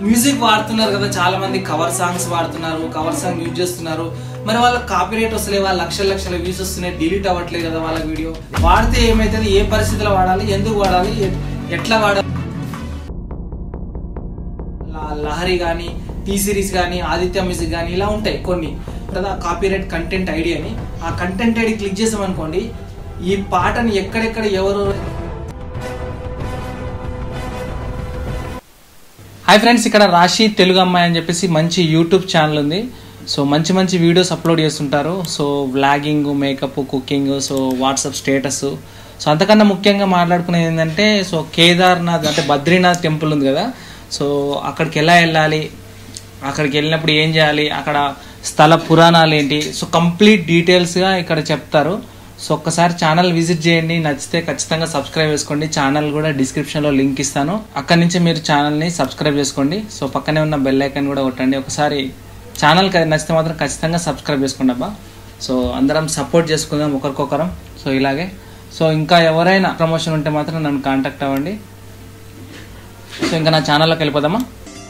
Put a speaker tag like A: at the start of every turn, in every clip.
A: music వాడుతున్నారు కదా చాలా మంది కవర్ సాంగ్స్ వాడుతున్నారు కవర్ సాంగ్ యూజ్ చేస్తున్నారు మరి వాళ్ళ కాపీరైట్ వస్తలే వాళ్ళ లక్షల లక్షల వ్యూస్ వస్తున్నాయి డిలీట్ అవ్వట్లేదు కదా వాళ్ళ వీడియో వాడితే ఏమైతుంది ఏ పరిస్థితిలో వాడాలి ఎందుకు వాడాలి ఎ- ఎట్లా వాడాలి ల- లహరి కానీ టీ సిరీస్ కానీ ఆదిత్య మ్యూజిక్ కానీ ఇలా ఉంటాయి కొన్ని కదా కాపీరైట్ కంటెంట్ ఐడి అని ఆ కంటెంట్ ఐడి క్లిక్ చేసామనుకోండి ఈ పాటని ఎక్కడెక్కడ ఎవరు హాయ్ ఫ్రెండ్స్ ఇక్కడ రాశి తెలుగు అమ్మాయి అని చెప్పేసి మంచి యూట్యూబ్ ఛానల్ ఉంది సో మంచి మంచి వీడియోస్ అప్లోడ్ చేస్తుంటారు so vlogging makeup cooking so WhatsApp status so అంతకన్నా ముఖ్యంగా మాట్లాడుకునేది ఏంటంటే సో కేదార్నాథ్ అంటే బద్రీనాథ్ టెంపుల్ ఉంది కదా సో అక్కడికి ఎలా వెళ్ళాలి అక్కడికి వెళ్ళినప్పుడు ఏం చేయాలి అక్కడ స్థల పురాణాలు ఏంటి సో కంప్లీట్ డీటెయిల్స్గా ఇక్కడ చెప్తారు సో ఒక్కసారి ఛానల్ విజిట్ చేయండి నచ్చితే ఖచ్చితంగా సబ్స్క్రైబ్ చేసుకోండి ఛానల్ కూడా డిస్క్రిప్షన్లో లింక్ ఇస్తాను అక్కడి నుంచి మీరు ఛానల్ని సబ్స్క్రైబ్ చేసుకోండి సో పక్కనే ఉన్న బెల్ ఐకాన్ కూడా కొట్టండి ఒకసారి ఛానల్ నచ్చితే మాత్రం ఖచ్చితంగా సబ్స్క్రైబ్ చేసుకోండి అబ్బా సో అందరం సపోర్ట్ చేసుకుందాం ఒకరికొకరం సో ఇలాగే సో ఇంకా ఎవరైనా ప్రమోషన్ ఉంటే మాత్రం నన్ను కాంటాక్ట్ అవ్వండి సో ఇంకా నా ఛానల్లోకి వెళ్ళిపోదామా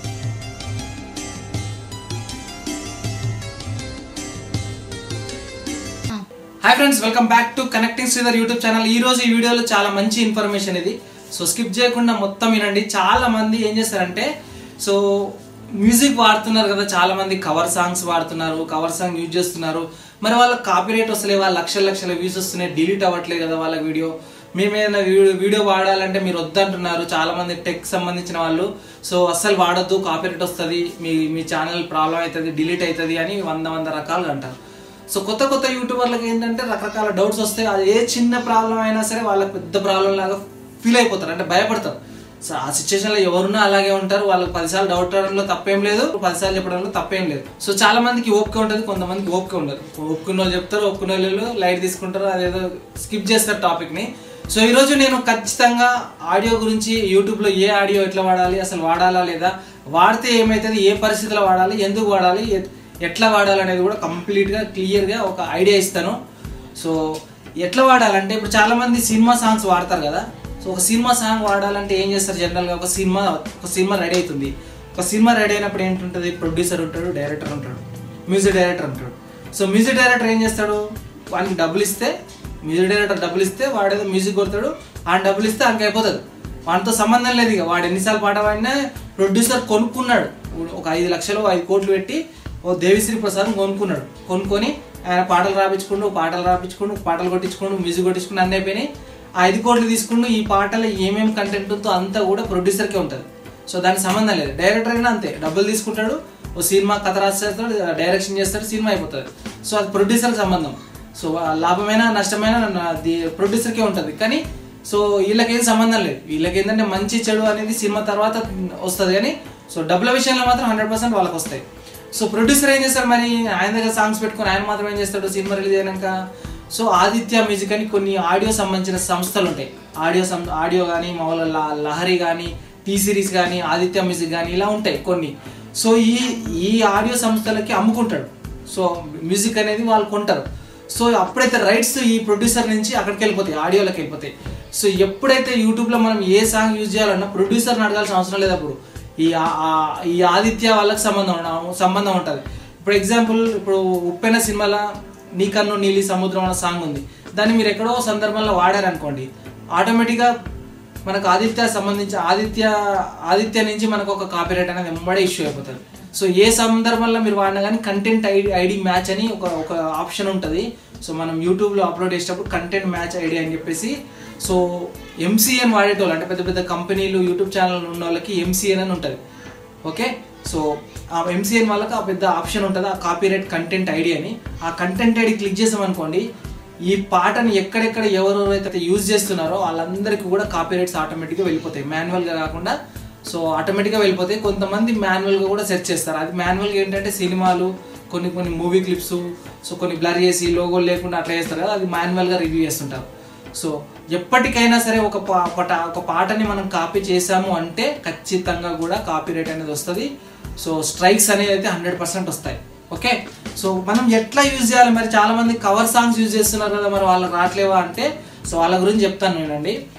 A: hi friends welcome back to connecting Sridhar YouTube channel ఈ రోజు ఈ వీడియోలో చాలా మంచి ఇన్ఫర్మేషన్ ఇది సో స్కిప్ చేయకుండా మొత్తం వినండి చాలా మంది ఏం చేస్తారంటే సో మ్యూజిక్ వాడుతున్నారు కదా చాలా మంది కవర్ సాంగ్స్ వాడుతున్నారు కవర్ సాంగ్ యూజ్ చేస్తున్నారు మరి వాళ్ళ కాపీరైట్ వస్తలే వాళ్ళ లక్షల లక్షల వ్యూస్ వస్తున్నాయి డిలీట్ అవ్వట్లేదు కదా వాళ్ళ వీడియో మేము ఏదైనా వీడియో వీడియో వాడాలంటే మీరు వద్దంటున్నారు చాలా మంది టెక్ సంబంధించిన వాళ్ళు సో అస్సలు వాడొద్దు కాపీరైట్ వస్తుంది మీ మీ ఛానల్ ప్రాబ్లం అవుతుంది డిలీట్ అవుతుంది అని వంద వంద రకాలుగా అంటారు సో కొత్త కొత్త యూట్యూబర్లకు ఏంటంటే రకరకాల డౌట్స్ వస్తాయి అది ఏ చిన్న ప్రాబ్లం అయినా సరే వాళ్ళకి పెద్ద ప్రాబ్లం లాగా ఫీల్ అయిపోతారు అంటే భయపడతారు సో ఆ సిచ్యువేషన్లో ఎవరున్నా అలాగే ఉంటారు వాళ్ళకి పదిసార్లు డౌట్ రావడంలో తప్పేం లేదు పదిసార్లు చెప్పడంలో తప్పేం లేదు సో చాలా మందికి ఓపిక ఉంటుంది కొంతమందికి ఓపిక ఉండదు ఒప్పుకున్న వాళ్ళు చెప్తారు ఒప్పుకున్న వాళ్ళు లైట్ తీసుకుంటారు అదేదో స్కిప్ చేస్తారు టాపిక్ని సో ఈరోజు నేను ఖచ్చితంగా ఆడియో గురించి యూట్యూబ్లో ఏ ఆడియో ఎట్లా వాడాలి అసలు వాడాలా లేదా వాడితే ఏమవుతుంది ఏ పరిస్థితిలో వాడాలి ఎందుకు వాడాలి ఎ- ఎట్లా వాడాలనేది కూడా కంప్లీట్గా క్లియర్గా ఒక ఐడియా ఇస్తాను సో ఎట్లా వాడాలంటే ఇప్పుడు చాలా మంది సినిమా సాంగ్స్ వాడతారు కదా సో ఒక సినిమా సాంగ్ వాడాలంటే ఏం చేస్తారు జనరల్గా ఒక సినిమా ఒక సినిమా రెడీ అవుతుంది ఒక సినిమా రెడీ అయినప్పుడు ఏంటుంటుంది ప్రొడ్యూసర్ ఉంటాడు డైరెక్టర్ ఉంటాడు మ్యూజిక్ డైరెక్టర్ ఉంటాడు సో మ్యూజిక్ డైరెక్టర్ ఏం చేస్తాడు వానికి డబ్బులు ఇస్తే మ్యూజిక్ డైరెక్టర్ డబ్బులు ఇస్తే వాడేదో మ్యూజిక్ కొడతాడు ఆ డబ్బులు ఇస్తే అంక అయిపోతుంది వాటితో సంబంధం లేదు ఇక వాడు ఎన్నిసార్లు పాట పాడినా ప్రొడ్యూసర్ కొనుక్కున్నాడు ఒక ఐదు లక్షలు ఐదు కోట్లు పెట్టి ఓ దేవిశ్రీ ప్రసాద్ కొనుక్కున్నాడు కొనుక్కొని ఆయన పాటలు రాపించుకుంటూ పాటలు రాపించుకుంటూ పాటలు కొట్టించుకుంటూ మ్యూజిక్ కొట్టించుకుంటూ అన్నీ అయిపోయినాయి ఆ ఐదు కోట్లు తీసుకుంటూ ఈ పాటలో ఏమేం కంటెంట్ ఉందో అంతా కూడా ప్రొడ్యూసర్కే ఉంటుంది సో దానికి సంబంధం లేదు డైరెక్టర్ అయినా అంతే డబ్బులు తీసుకుంటాడు ఓ సినిమా కథ రాసేస్తాడు డైరెక్షన్ చేస్తాడు సినిమా అయిపోతుంది సో అది ప్రొడ్యూసర్కి సంబంధం సో ఆ లాభమైనా నష్టమైనా నా- అది ప్రొడ్యూసర్కే ఉంటుంది కానీ సో వీళ్ళకి ఏం సంబంధం లేదు వీళ్ళకి ఏంటంటే మంచి చెడు అనేది సినిమా తర్వాత వస్తుంది కానీ సో డబ్బుల విషయంలో మాత్రం హండ్రెడ్ పర్సెంట్ వాళ్ళకి వస్తాయి సో ప్రొడ్యూసర్ ఏం చేస్తారు మరి ఆయన దగ్గర సాంగ్స్ పెట్టుకొని ఆయన మాత్రం ఏం చేస్తాడు సినిమా రిలీజ్ అయినాక సో ఆదిత్య మ్యూజిక్ అని కొన్ని ఆడియో సంబంధించిన సంస్థలు ఉంటాయి ఆడియో సం ఆడియో కానీ మామూలు ల- లహరి కానీ టీ సిరీస్ కానీ ఆదిత్య మ్యూజిక్ కానీ ఇలా ఉంటాయి కొన్ని సో ఈ ఈ ఆడియో సంస్థలకి అమ్ముకుంటాడు సో మ్యూజిక్ అనేది వాళ్ళు కొంటారు సో అప్పుడైతే రైట్స్ ఈ ప్రొడ్యూసర్ నుంచి అక్కడికి వెళ్ళిపోతాయి ఆడియోలోకి వెళ్ళిపోతాయి సో ఎప్పుడైతే యూట్యూబ్లో మనం ఏ సాంగ్ యూజ్ చేయాలన్నా ప్రొడ్యూసర్ని అడగాల్సిన అవసరం లేదు అప్పుడు ఈ ఆ- ఆ- ఈ ఆదిత్య వాళ్ళకి సంబంధం ఉన్న- సంబంధం ఉంటుంది ఇప్పుడు ఎగ్జాంపుల్ ఇప్పుడు ఉప్పెన సినిమాలో నీ కన్ను నీలి సముద్రం అన్న సాంగ్ ఉంది దాన్ని మీరు ఎక్కడో సందర్భంలో వాడారనుకోండి ఆటోమేటిక్గా మనకు ఆదిత్య సంబంధించి ఆదిత్య ఆదిత్య నుంచి మనకు ఒక కాపీరైట్ అనేది వెంబడే ఇష్యూ అయిపోతుంది సో ఏ సందర్భంలో మీరు వాడినా కానీ కంటెంట్ ఐడి ఐడి మ్యాచ్ అని ఒక ఒక ఆప్షన్ ఉంటుంది సో మనం యూట్యూబ్లో అప్లోడ్ చేసేటప్పుడు కంటెంట్ మ్యాచ్ ఐడి అని చెప్పేసి సో ఎంసీఎన్ వాడేటోళ్ళు అంటే పెద్ద పెద్ద కంపెనీలు యూట్యూబ్ ఛానల్ ఉన్న వాళ్ళకి ఎంసీఎన్ అని ఉంటుంది ఓకే సో ఆ ఎంసీఎన్ వాళ్ళకి ఆ పెద్ద ఆప్షన్ ఉంటుంది ఆ కాపీరైట్ కంటెంట్ ఐడి అని ఆ కంటెంట్ ఐడి క్లిక్ చేసామనుకోండి ఈ పాటని ఎక్కడెక్కడ ఎవరెవరైతే యూజ్ చేస్తున్నారో వాళ్ళందరికీ కూడా కాపీరైట్స్ ఆటోమేటిక్గా వెళ్ళిపోతాయి మాన్యువల్గా కాకుండా సో ఆటోమేటిక్గా వెళ్ళిపోతాయి కొంతమంది మాన్యువల్గా కూడా సెర్చ్ చేస్తారు అది మాన్యువల్గా ఏంటంటే సినిమాలు కొన్ని కొన్ని మూవీ క్లిప్స్ సో కొన్ని బ్లర్ చేసి లోగోలు లేకుండా అట్లా చేస్తారు కదా అది మాన్యువల్గా రివ్యూ చేస్తుంటారు సో ఎప్పటికైనా సరే ఒక పా- పట ఒక పాటని మనం కాపీ చేసాము అంటే ఖచ్చితంగా కూడా కాపీరైట్ అనేది వస్తుంది సో స్ట్రైక్స్ అనేది అయితే హండ్రెడ్ పర్సెంట్ వస్తాయి ఓకే సో మనం ఎట్లా యూజ్ చేయాలి మరి చాలా మంది కవర్ సాంగ్స్ యూజ్ చేస్తున్నారు కదా మరి వాళ్ళకి రావట్లేవా అంటే సో వాళ్ళ గురించి చెప్తాను నేనండి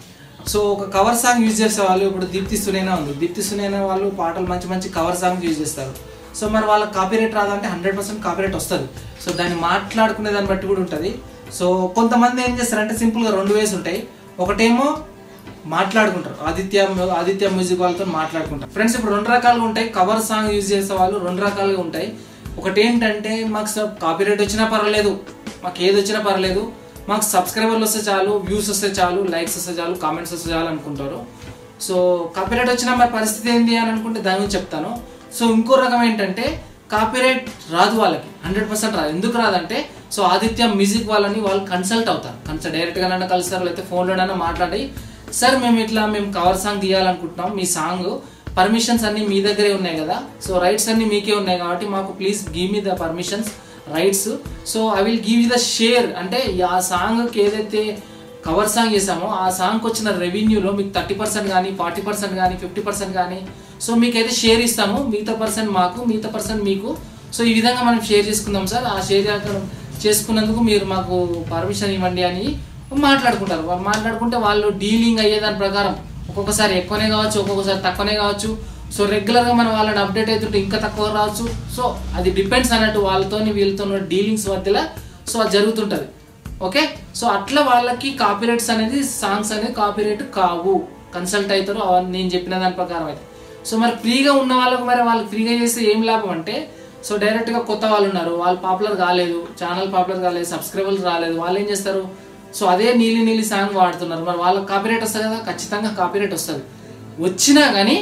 A: సో ఒక కవర్ సాంగ్ యూజ్ చేసే వాళ్ళు ఇప్పుడు దీప్తి సునేనా ఉంది దీప్తి సునేనా వాళ్ళు పాటలు మంచి మంచి కవర్ సాంగ్ యూజ్ చేస్తారు సో మరి వాళ్ళకి కాపీరైట్ రాదంటే హండ్రెడ్ పర్సెంట్ కాపీరైట్ వస్తుంది సో దాన్ని మాట్లాడుకునే దాన్ని బట్టి కూడా ఉంటుంది సో కొంతమంది ఏం చేస్తారంటే సింపుల్గా రెండు వేస్ ఉంటాయి ఒకటేమో మాట్లాడుకుంటారు ఆదిత్య ఆదిత్య మ్యూజిక్ వాళ్ళతో మాట్లాడుకుంటారు ఫ్రెండ్స్ ఇప్పుడు రెండు రకాలుగా ఉంటాయి కవర్ సాంగ్ యూజ్ చేసే వాళ్ళు రెండు రకాలుగా ఉంటాయి ఒకటి ఏంటంటే మాకు కాపీరైట్ వచ్చినా పర్వాలేదు మాకు ఏది వచ్చినా పర్లేదు మాకు సబ్స్క్రైబర్లు వస్తే చాలు వ్యూస్ వస్తే చాలు లైక్స్ వస్తే చాలు కామెంట్స్ వస్తే చాలు అనుకుంటారు సో కాపీరైట్ వచ్చినా మరి పరిస్థితి ఏంటి అని అనుకుంటే దాని గురించి చెప్తాను సో ఇంకో రకం ఏంటంటే కాపీరైట్ రాదు వాళ్ళకి హండ్రెడ్ పర్సెంట్ రాదు ఎందుకు రాదంటే సో ఆదిత్య మ్యూజిక్ వాళ్ళని వాళ్ళు కన్సల్ట్ అవుతారు కన్సల్ట్ డైరెక్ట్గానైనా కలుస్తారు లేకపోతే ఫోన్లోనైనా మాట్లాడి సార్ మేము ఇట్లా మేము కవర్ సాంగ్ తీయాలనుకుంటున్నాం మీ సాంగ్ పర్మిషన్స్ అన్ని మీ దగ్గరే ఉన్నాయి కదా సో రైట్స్ అన్ని మీకే ఉన్నాయి కాబట్టి మాకు please give me the permissions rights so I will give you the share అంటే ఆ సాంగ్కి ఏదైతే కవర్ సాంగ్ చేసామో ఆ సాంగ్కి వచ్చిన రెవెన్యూలో మీకు థర్టీ పర్సెంట్ కానీ ఫార్టీ పర్సెంట్ కానీ ఫిఫ్టీ పర్సెంట్ కానీ సో మీకైతే షేర్ ఇస్తాము మిగతా పర్సెంట్ మాకు మిగతా పర్సెంట్ మీకు సో ఈ విధంగా మనం షేర్ చేసుకుందాం సార్ ఆ షేర్ చేసుకున్నందుకు మీరు మాకు పర్మిషన్ ఇవ్వండి అని మాట్లాడుకుంటారు వాళ్ళు మాట్లాడుకుంటే వాళ్ళు డీలింగ్ అయ్యే దాని ప్రకారం ఒక్కొక్కసారి ఎక్కువనే కావచ్చు ఒక్కొక్కసారి తక్కువనే కావచ్చు సో రెగ్యులర్గా మనం వాళ్ళని అప్డేట్ అవుతుంటే ఇంకా తక్కువ రావచ్చు సో అది డిపెండ్స్ అన్నట్టు వాళ్ళతో వీళ్ళతో డీలింగ్స్ మధ్యలో సో అది జరుగుతుంటుంది ఓకే సో అట్లా వాళ్ళకి కాపీరైట్స్ అనేది సాంగ్స్ అనేది కాపీరైట్ కావు కన్సల్ట్ అవుతారు అవన్నీ నేను చెప్పిన దాని ప్రకారం అయితే సో మరి ఫ్రీగా ఉన్న వాళ్ళకు మరి వాళ్ళు ఫ్రీగా చేస్తే ఏం లాభం అంటే సో డైరెక్ట్గా కొత్త వాళ్ళు ఉన్నారు వాళ్ళు పాపులర్ కాలేదు ఛానల్ పాపులర్ కాలేదు సబ్స్క్రైబర్స్ రాలేదు వాళ్ళు ఏం చేస్తారు సో అదే నీలి నీలి సాంగ్ వాడుతున్నారు మరి వాళ్ళకి కాపీరైట్ వస్తుంది కదా ఖచ్చితంగా కాపీరైట్ వస్తుంది వచ్చినా కానీ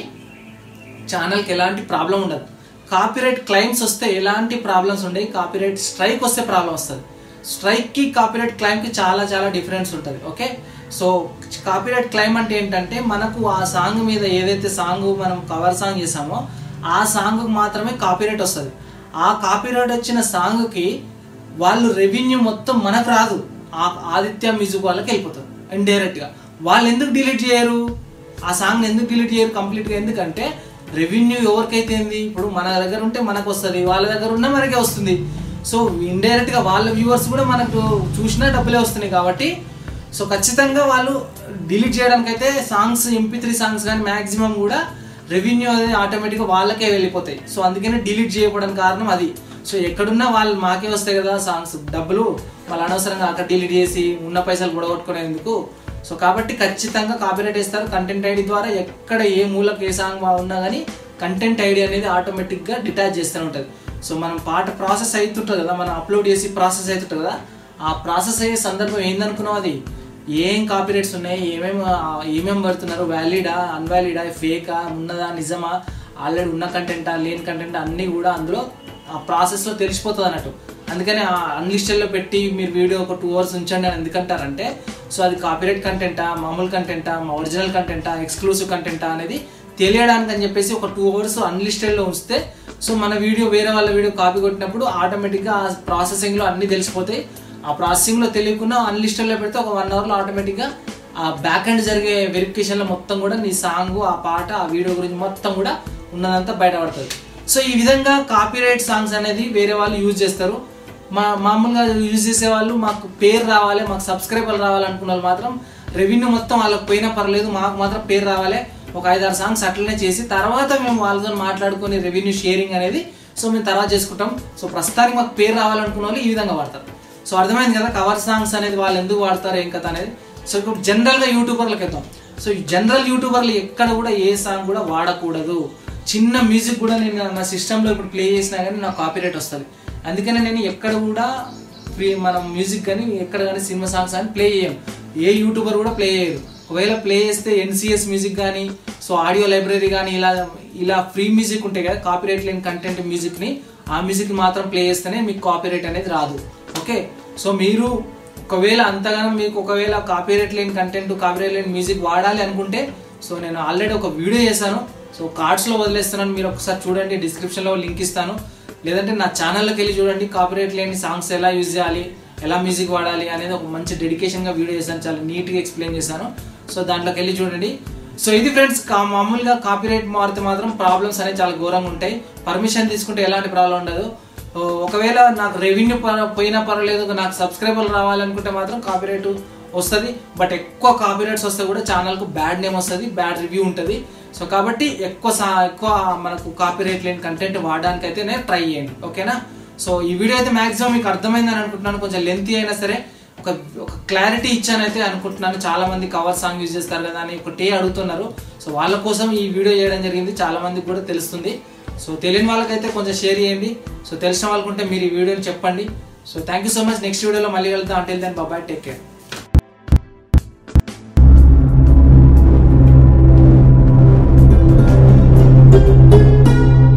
A: ఛానల్కి ఎలాంటి ప్రాబ్లం ఉండదు కాపీరైట్ క్లైమ్స్ వస్తే ఎలాంటి ప్రాబ్లమ్స్ ఉండవు కాపీరైట్ స్ట్రైక్ వస్తే ప్రాబ్లం వస్తుంది స్ట్రైక్కి కాపీరైట్ క్లైమ్కి చాలా చాలా డిఫరెన్స్ ఉంటుంది ఓకే సో కాపీరైట్ క్లైమ్ అంటే ఏంటంటే మనకు ఆ సాంగ్ మీద ఏదైతే సాంగ్ మనం కవర్ సాంగ్ చేసామో ఆ సాంగ్ మాత్రమే కాపీరైట్ వస్తుంది ఆ కాపీరైట్ వచ్చిన సాంగ్కి వాళ్ళు రెవెన్యూ మొత్తం మనకు రాదు ఆ ఆదిత్య మ్యూజిక్ వాళ్ళకి వెళ్ళిపోతుంది ఇండైరెక్ట్గా వాళ్ళు ఎందుకు డిలీట్ చేయరు ఆ సాంగ్ ఎందుకు డిలీట్ చేయరు కంప్లీట్గా ఎందుకంటే రెవెన్యూ ఎవరికైతే ఏంది ఇప్పుడు మన దగ్గర ఉంటే మనకు వస్తుంది వాళ్ళ దగ్గర ఉన్న మనకే వస్తుంది సో ఇండైరెక్ట్గా వాళ్ళ వ్యూవర్స్ కూడా మనకు చూసినా డబ్బులే వస్తున్నాయి కాబట్టి సో ఖచ్చితంగా వాళ్ళు డిలీట్ చేయడానికి అయితే సాంగ్స్ ఎంపీ త్రీ సాంగ్స్ కానీ మ్యాక్సిమం కూడా రెవెన్యూ అనేది ఆటోమేటిక్గా వాళ్ళకే వెళ్ళిపోతాయి సో అందుకనే డిలీట్ చేయకపోవడానికి కారణం అది సో ఎక్కడున్నా వాళ్ళు మాకే వస్తాయి కదా సాంగ్స్ డబ్బులు వాళ్ళు అనవసరంగా అక్కడ డిలీట్ చేసి ఉన్న పైసలు పొడగొట్టుకునేందుకు సో కాబట్టి ఖచ్చితంగా కాపీరైట్ ఇస్తారు కంటెంట్ ఐడి ద్వారా ఎక్కడ ఏ మూలకు ఏ సాంగ్ ఉన్నా కానీ కంటెంట్ ఐడి అనేది ఆటోమేటిక్గా డిటాచ్ చేస్తూ ఉంటుంది సో మనం పాట ప్రాసెస్ అవుతుంటుంది కదా మనం అప్లోడ్ చేసి ప్రాసెస్ అవుతుంటుంది కదా ఆ ప్రాసెస్ అయ్యే సందర్భం ఏందనుకున్నావు అది ఏం కాపీరైట్స్ ఉన్నాయి ఏమేమి ఏమేమి పడుతున్నారు వ్యాలిడా అన్వాలిడా ఫేకా ఉన్నదా నిజమా ఆల్రెడీ ఉన్న కంటెంటా లేని కంటెంట్ అన్నీ కూడా అందులో ఆ ప్రాసెస్లో తెలిసిపోతుంది అన్నట్టు అందుకని ఆ అన్లిస్టెడ్లో పెట్టి మీరు వీడియో ఒక టూ అవర్స్ ఉంచండి అని ఎందుకంటారంటే సో అది కాపీరైట్ కంటెంటా మామూలు కంటెంటా ఒరిజినల్ కంటెంటా ఎక్స్క్లూసివ్ కంటెంటా అనేది తెలియడానికి అని చెప్పేసి ఒక టూ అవర్స్ అన్లిస్టెడ్లో ఉంచితే సో మన వీడియో వేరే వాళ్ళ వీడియో కాపీ కొట్టినప్పుడు ఆటోమేటిక్గా ఆ ప్రాసెసింగ్లో అన్నీ తెలిసిపోతాయి ఆ ప్రాసెసింగ్లో తెలియకుండా అన్లిస్టెడ్లో పెడితే ఒక వన్ అవర్లో ఆటోమేటిక్గా ఆ బ్యాక్ ఎండ్ జరిగే వెరిఫికేషన్లో మొత్తం కూడా నీ సాంగ్ ఆ పాట ఆ వీడియో గురించి మొత్తం కూడా ఉన్నదంతా బయటపడుతుంది సో ఈ విధంగా కాపీరైట్ సాంగ్స్ అనేది వేరే వాళ్ళు యూజ్ చేస్తారు మా మామూలుగా యూజ్ చేసే వాళ్ళు మాకు పేరు రావాలి మాకు సబ్స్క్రైబర్లు రావాలనుకున్న వాళ్ళు మాత్రం రెవెన్యూ మొత్తం వాళ్ళకి పోయినా పర్లేదు మాకు మాత్రం పేరు రావాలి ఒక ఐదారు సాంగ్స్ అట్లనే చేసి తర్వాత మేము వాళ్ళతో మాట్లాడుకుని రెవెన్యూ షేరింగ్ అనేది సో మేము తర్వాత చేసుకుంటాం సో ప్రస్తుతానికి మాకు పేరు రావాలనుకున్న వాళ్ళు ఈ విధంగా వాడతారు సో అర్థమైంది కదా కవర్ సాంగ్స్ అనేది వాళ్ళు ఎందుకు వాడతారు ఏం కథ అనేది సో ఇప్పుడు జనరల్గా యూట్యూబర్లకు వెళ్తాం సో ఈ జనరల్ యూట్యూబర్లు ఎక్కడ కూడా ఏ సాంగ్ కూడా వాడకూడదు చిన్న మ్యూజిక్ కూడా నేను నా సిస్టంలో ఇప్పుడు ప్లే చేసినా కానీ నాకు కాపీరైట్ వస్తుంది అందుకనే నేను ఎక్కడ కూడా ఫ్రీ మనం మ్యూజిక్ కానీ ఎక్కడ కానీ సినిమా సాంగ్స్ కానీ ప్లే చేయం ఏ యూట్యూబర్ కూడా ప్లే చేయరు ఒకవేళ ప్లే చేస్తే ఎన్సిఎస్ మ్యూజిక్ కానీ సో ఆడియో లైబ్రరీ కానీ ఇలా ఇలా ఫ్రీ మ్యూజిక్ ఉంటాయి కదా కాపీరైట్ లేని కంటెంట్ మ్యూజిక్ని ఆ మ్యూజిక్ మాత్రం ప్లే చేస్తేనే మీకు కాపీరైట్ అనేది రాదు ఓకే సో మీరు ఒకవేళ అంతగానో మీకు ఒకవేళ కాపీరైట్ లేని కంటెంట్ కాపీరైట్ లేని మ్యూజిక్ వాడాలి అనుకుంటే సో నేను ఆల్రెడీ ఒక వీడియో చేశాను సో కార్డ్స్లో వదిలేస్తున్నాను మీరు ఒకసారి చూడండి డిస్క్రిప్షన్లో లింక్ ఇస్తాను లేదంటే నా ఛానల్లోకి వెళ్ళి చూడండి కాపీరైట్ లేని సాంగ్స్ ఎలా యూజ్ చేయాలి ఎలా మ్యూజిక్ వాడాలి అనేది ఒక మంచి డెడికేషన్గా వీడియో చేశాను చాలా నీట్గా ఎక్స్ప్లెయిన్ చేశాను సో దాంట్లోకి వెళ్ళి చూడండి సో ఇది ఫ్రెండ్స్ మామూలుగా కాపీరైట్ మారితే మాత్రం ప్రాబ్లమ్స్ అనేవి చాలా ఘోరంగా ఉంటాయి పర్మిషన్ తీసుకుంటే ఎలాంటి ప్రాబ్లం ఉండదు ఒకవేళ నాకు రెవెన్యూ పోయినా పర్వాలేదు నాకు సబ్స్క్రైబర్లు రావాలనుకుంటే మాత్రం కాపీరైట్ వస్తుంది బట్ ఎక్కువ కాపీరైట్స్ వస్తే కూడా ఛానల్కు బ్యాడ్ నేమ్ వస్తుంది బ్యాడ్ రివ్యూ ఉంటుంది సో కాబట్టి ఎక్కువ సా- ఎక్కువ మనకు కాపీరైట్ లేని కంటెంట్ వాడడానికి అయితే నేను ట్రై చేయండి ఓకేనా సో ఈ వీడియో అయితే మాక్సిమం మీకు అర్థమైందని అనుకుంటున్నాను కొంచెం లెంతీ అయినా సరే ఒక ఒక క్లారిటీ ఇచ్చానైతే అనుకుంటున్నాను చాలా మంది కవర్ సాంగ్ యూజ్ చేస్తారు కదా అని ఒకటే అడుగుతున్నారు సో వాళ్ళ కోసం ఈ వీడియో చేయడం జరిగింది చాలా మందికి కూడా తెలుస్తుంది సో తెలియని వాళ్ళకైతే కొంచెం షేర్ చేయండి సో తెలిసిన వాళ్ళకుంటే మీరు ఈ వీడియోని చెప్పండి so thank you so much next వీడియోలో మళ్ళీ వెళ్తాం అంటే దాని బాబాయ్ టేక్ కేర్